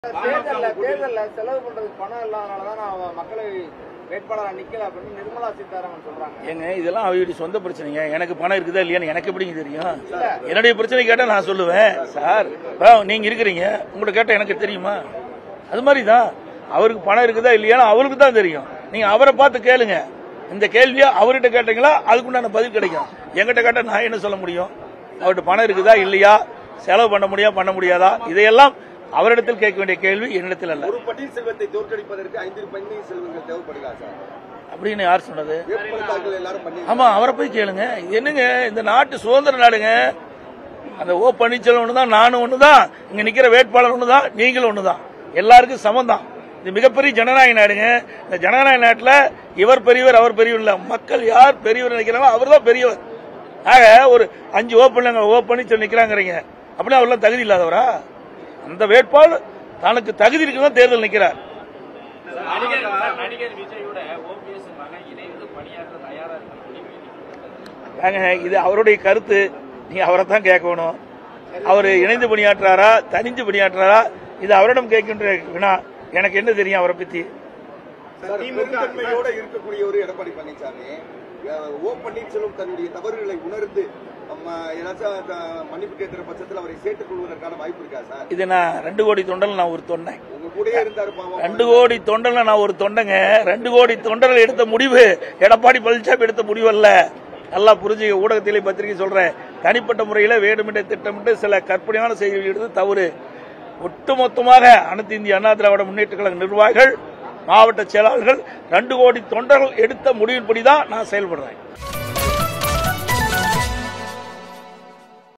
தேர்தல்ல தேர்தல்ல செலவு பண்றதுக்கு பணம் இல்லாதனாலதான் நான் மக்களை வேட்பாளரா நிக்கல அப்படின்னு நிர்மலா சீதாராமன் சொல்றாங்க ஏங்க இதெல்லாம் அவருடைய சொந்த பிரச்சனைங்க எனக்கு பணம் இருக்குதா இல்லையான்னு எனக்கு எப்படிங்க தெரியும் என்னுடைய பிரச்சனை கேட்டா நான் சொல்லுவேன் சார் இப்போ நீங்க இருக்கிறீங்க உங்கள்ட்ட கேட்டா எனக்கு தெரியுமா அது மாதிரி தான் அவருக்கு பணம் இருக்குதா இல்லையான்னு அவருக்கு தான் தெரியும் நீங்க அவரை பார்த்து கேளுங்க இந்த கேள்வியா அவர்கிட்ட கேட்டீங்களா அதுக்குண்டான பதில் கிடைக்கும் என்கிட்ட கேட்டா நான் என்ன சொல்ல முடியும் அவர்கிட்ட பணம் இருக்குதா இல்லையா செலவு பண்ண முடியா பண்ண முடியாதா இதையெல்லாம் அவரிடத்தில் கேட்க வேண்டிய கேள்வி என்னிடத்தில் அல்ல ஒரு பன்னீர்செல்வத்தை தோற்கடிப்பதற்கு ஐந்து பன்னீர் செல்வங்கள் தேவைப்படுதா சார் அப்படின்னு யார் சொன்னது வேட்புமனு தாக்கல் எல்லாரும் பண்ணி ஆமா அவரை போய் கேளுங்க இது என்னங்க இந்த நாட்டு சுதந்திர நாடுங்க அந்த ஓ பன்னீர்செல்வம் ஒண்ணுதான் நானும் ஒண்ணுதான் இங்க நிக்கிற வேட்பாளர் ஒண்ணுதான் நீங்களும் ஒண்ணுதான் எல்லாருக்கும் சமம் தான் இது மிகப்பெரிய ஜனநாயக நாடுங்க இந்த ஜனநாயக நாட்டுல இவர் பெரியவர் அவர் பெரியவர் இல்ல மக்கள் யார் பெரியவர் நினைக்கிறாங்களோ அவர் தான் பெரியவர் ஆக ஒரு அஞ்சு ஓ பண்ணுங்க ஓ பன்னீர்செல்வம் நிக்கிறாங்கிறீங்க அப்படின்னா அவர்லாம் தகுதி இல்லாதவரா அந்த வேட்பாளர் தனக்கு தகுதி இருக்குதான் தேர்தல் நிக்கிறார் நடிகர் நடிகர் விஜயோட ஓபிஎஸ் மகன் இணைந்து பணியாற்ற தயாரா இருக்கு ஏங்க இது அவருடைய கருத்து நீங்க அவரை தான் கேட்கணும் அவர் இணைந்து பணியாற்றுறாரா தனிஞ்சு பணியாற்றுறாரா இது அவரிடம் கேட்கின்ற வினா எனக்கு என்ன தெரியும் அவரை பத்தி சார், பெருந்தன்மையோட இருக்கக்கூடிய ஒரு எடப்பாடி பழனிசாமி அஹ், ஓ பன்னீர்செல்வம் தன்னுடைய தவறுகளை உணர்ந்து நம்ம ஏதாச்சும் அஹ், மன்னிப்பு கேட்கிற பட்சத்தில் அவரை சேர்த்துக் கொள்வதற்கான வாய்ப்பு இருக்கா சார் இது நான் ரெண்டு கோடி தொண்டல் நான் ஒரு தொண்டை உங்க கூடயே இருந்தாரு பாவம் ரெண்டு கோடி தொண்டல்ல நான் ஒரு தொண்டைங்க ரெண்டு கோடி தொண்டர்கள் எடுத்த முடிவு எடப்பாடி பழனிசாமி எடுத்த முடிவு அல்ல நல்லா புரிஞ்சுக்க ஊடகத்திலே பத்திரிகை சொல்றேன் தனிப்பட்ட முறையில் வேண்டுமென்றே திட்டமிட்டு சில கற்பனையான செய்திகள் எடுத்து தவறு ஒட்டுமொத்தமாக அனைத்து இந்திய அண்ணா திராவிட முன்னேற்ற கழக நிர்வாகிகள் மாவட்ட செயலாளர்கள் ரெண்டு கோடி தொண்டர்கள் எடுத்த முடிவின்படி தான் நான் செயல்படுறேன்